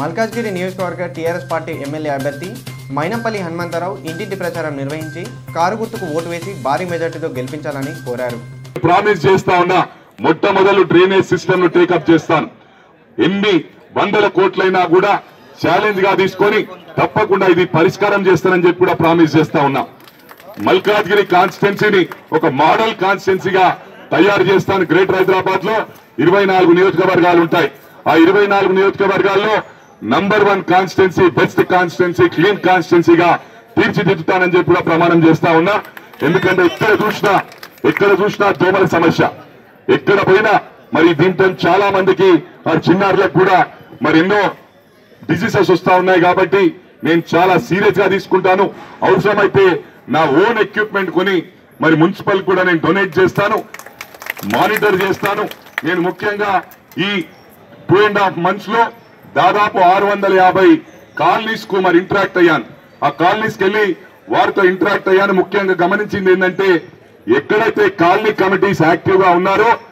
మల్కాజ్గిరి నియోజకవర్గ TRS party MLA అభ్యర్థి మైనంపల్లి హనుమంతరావు ఇంటింటి ప్రచారం నిర్వహించి కారు గుర్తుకు ఓటు వేసి భారీ మెజార్టీతో గెలిపించాలని కోరారు ప్రామిస్ చేస్తా ఉన్నా మొట్టమొదలు డ్రైనేజ్ సిస్టమ్ ను టేకప్ చేస్తాను ఎన్ని వందల కోట్లైనా కూడా ఛాలెంజ్ గా తీసుకొని తప్పకుండా ఇది పరిష్కారం చేస్తానని చెప్పి కూడా ప్రామిస్ చేస్తా ఉన్నా మల్కాజ్గిరి కాన్స్టిట్యున్సీని ఒక మోడల్ కాన్స్టిట్యున్సీగా తయారు చేస్తాను గ్రేటర్ హైదరాబాద్ లో ఇరవై నాలుగు నియోజకవర్గాలు ఉంటాయి ఆ ఇరవై నాలుగు నియోజకవర్గాల్లో number one constituency best constituency clean కాన్స్టిట్యున్సీగా తీర్చిదిద్దుతానని చెప్పి కూడా ప్రమాణం చేస్తా ఉన్నా ఎందుకంటే ఎక్కడ చూసినా ఎక్కడ చూసినా దోమల సమస్య ఎక్కడ పోయినా మరి దీంతో చాలా మందికి మరి చిన్నారులకు కూడా మరి ఎన్నో డిసీజెస్ వస్తా ఉన్నాయి కాబట్టి నేను చాలా సీరియస్ గా తీసుకుంటాను అవసరమైతే నా ఓన్ ఎక్విప్మెంట్ కొని మరి మున్సిపల్ కూడా నేను డొనేట్ చేస్తాను మానిటర్ చేస్తాను నేను ముఖ్యంగా ఈ టూ అండ్ హాఫ్ మంత్స్ లో దాదాపు ఆరు వందల యాభై కాలనీస్ కు మరి ఇంటరాక్ట్ అయ్యాను ఆ కాలనీస్ కి వెళ్ళి వారితో ఇంటరాక్ట్ అయ్యాను ముఖ్యంగా గమనించింది ఏంటంటే ఎక్కడైతే కాలనీ కమిటీస్ యాక్టివ్ గా ఉన్నారో